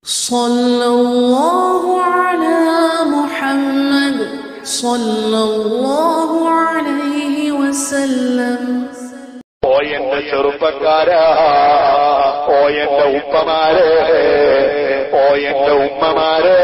صلى الله على محمد صلى الله عليه وسلم ഓ എന്റെ ചെറുപ്പക്കാരാ ഓ എന്റെ ഉപ്പമാരെ ഓ എന്റെ ഉമ്മമാരെ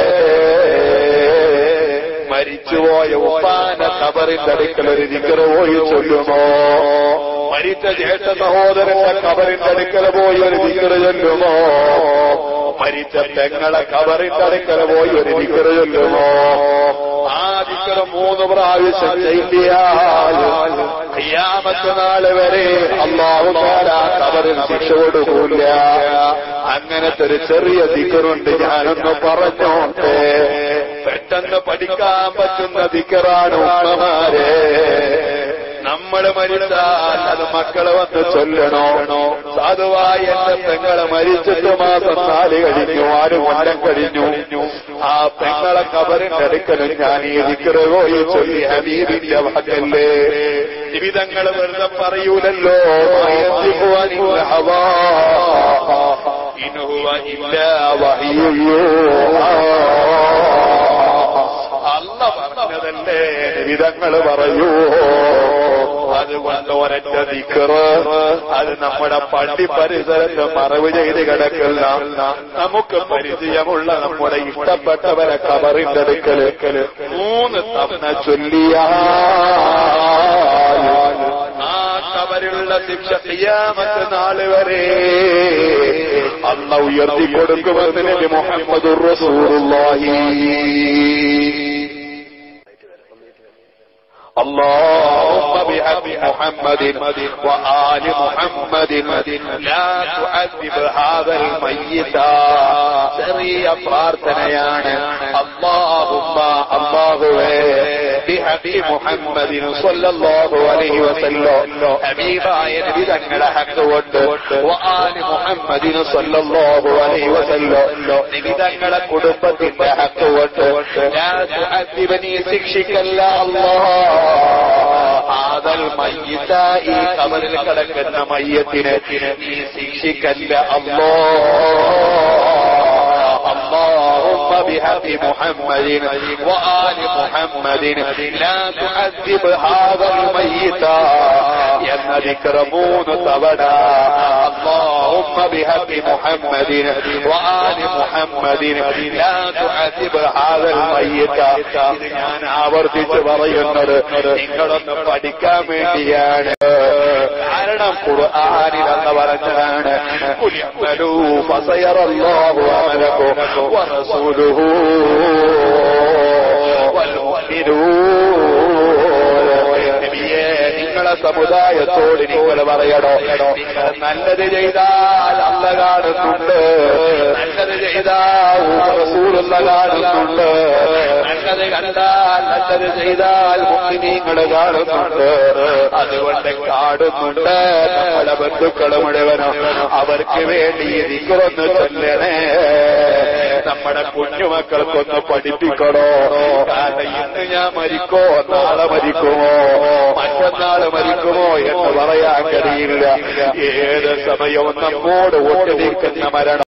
മരിച്ചുപോയ ഉപ്പാന കബറിന്റെ അടുക്കൽ ഒരു ദിക്കറ് പോയി ചൊല്ലുമോ മരിച്ച ജ്യേഷ്ഠ സഹോദരന്റെ കബറിന്റെ അടുക്കൽ പോയി ഒരു ദിക്കറ് ചൊല്ലുമോ മരിച്ച പെങ്ങളെ കബറിന്റെ അടുക്കൽ പോയി ഒരു ദിക്കറ് ചൊല്ലുമോ ആ ദിക്കറ് മൂന്ന് പ്രാവശ്യം ചെയ്തിയാൽ ഖിയാമത്ത് നാള് വരെ അള്ളാഹു താല കബറിൽ ശിക്ഷ കൊടുക്കൂല അങ്ങനത്തെ ഒരു ചെറിയ ദിക്കറുണ്ട് ഞാനൊന്ന് പറഞ്ഞോട്ടെ പെട്ടെന്ന് പഠിക്കാൻ പറ്റുന്ന ദിക്കറാണ് ഉമ്മമാരെ നമ്മൾ മരിച്ചാൽ അത് മക്കളെ വന്ന് ചൊല്ലണോ സാധുവായി എന്റെ പെങ്ങളെ മരിച്ചിട്ട് മാസം നാല് കഴിഞ്ഞു ആറ് കൊല്ലം കഴിഞ്ഞു ആ പെങ്ങളെ കബറിന്റെ അടുക്കലും ഞാൻ ഈ ദിക്കറ് പോയി ചൊല്ലി ഹബീബിന്റെ വാക്കല്ലേ ജീവിതങ്ങൾ വെറുതെ പറയൂലല്ലോ ഇനുഹുവ ഇല്ല അല്ല പറഞ്ഞതല്ലേ വിധങ്ങൾ പറയൂ അതുകൊണ്ട് ഒരൊറ്റ ദിക്കറ് അത് നമ്മുടെ പള്ളി പരിസരത്ത് മറവ് ചെയ്ത് കിടക്കില്ല നമുക്ക് പരിചയമുള്ള നമ്മുടെ ഇഷ്ടപ്പെട്ടവരെ കബറിന്റെ അടുക്കല് മൂന്ന് തവണ ചൊല്ലിയ ആ കബറിലുള്ള ശിക്ഷ ചെയ്യാമത്ത് നാള് വരെ അള്ള ഉയർത്തി കൊടുക്കുമെന്ന് നബി മുഹമ്മദ് റസൂലുള്ളാഹി اللهم بحق محمد وآل محمد لا تعذب هذا الميت ചെറിയ പ്രാർത്ഥനയാണ് അള്ളാഹുമ്മ അള്ളാഹുവേ ബിഹഖി മുഹമ്മദിൻ സ്വല്ലല്ലാഹു അലൈഹി വസല്ലം ഹബീബായ നബി തങ്ങളുടെ ഹക്ക് കൊണ്ട് വആലി മുഹമ്മദിൻ സ്വല്ലല്ലാഹു അലൈഹി വസല്ലം നബി തങ്ങളുടെ കുടുംബത്തിന്റെ ഹക്ക് കൊണ്ട് ലാ തുഅദ്ദിബനി ശിക്ഷിക്കല്ല അല്ലാഹ് ആദൽ മയ്യിത്ത ഈ കബറിൽ കിടക്കുന്ന മയ്യത്തിന് നീ ശിക്ഷിക്കല്ല അല്ലോ اللهم بحق محمد وآل محمد لا تعذب هذا الميت എന്ന ذكرمون തവണ اللهم بحق محمد وآل محمد لا تعذب هذا الميت ഇത് ഞാൻ ആവർത്തിച്ച് പറയുന്നത് നിങ്ങളൊന്ന് പഠിക്കാൻ വേണ്ടിയാണ് കാരണം ഖുർആനിൽ എന്ന് പറഞ്ഞതാണ് കുലിയമ്മലൂ ഫസയറല്ലാഹു അമലക്കും വറസൂലുഹു വൽമുഅ്മിനൂൻ നബിയേ നിങ്ങളെ സമുദായത്തോട് നിങ്ങൾ പറയണോ നിങ്ങൾ നല്ലത് ചെയ്താൽ അല്ല കാണുന്നുണ്ട് നല്ലത് ചെയ്താൽ റസൂലുള്ള കാണുന്നുണ്ട് നല്ലത് കണ്ടാൽ നല്ലത് ചെയ്താൽ മുസ്ലിമീങ്ങൾ കാണുന്നുണ്ട് അതുകൊണ്ട് കാണുന്നുണ്ട് നമ്മുടെ ബന്ധുക്കൾ മുഴുവനും അവർക്ക് വേണ്ടി ഇതിക്കൊന്ന് ചൊല്ലണേ നമ്മുടെ കുഞ്ഞുമക്കൾക്കൊന്ന് പഠിപ്പിക്കണോ കാരണം ഇന്ന് ഞാൻ മരിക്കോ നാളെ മരിക്കുമോ മറ്റന്നാൾ മരിക്കുമോ എന്ന് പറയാൻ കഴിയില്ല ഏത് സമയവും നമ്മോട് ഒട്ടി നിൽക്കുന്ന മരണം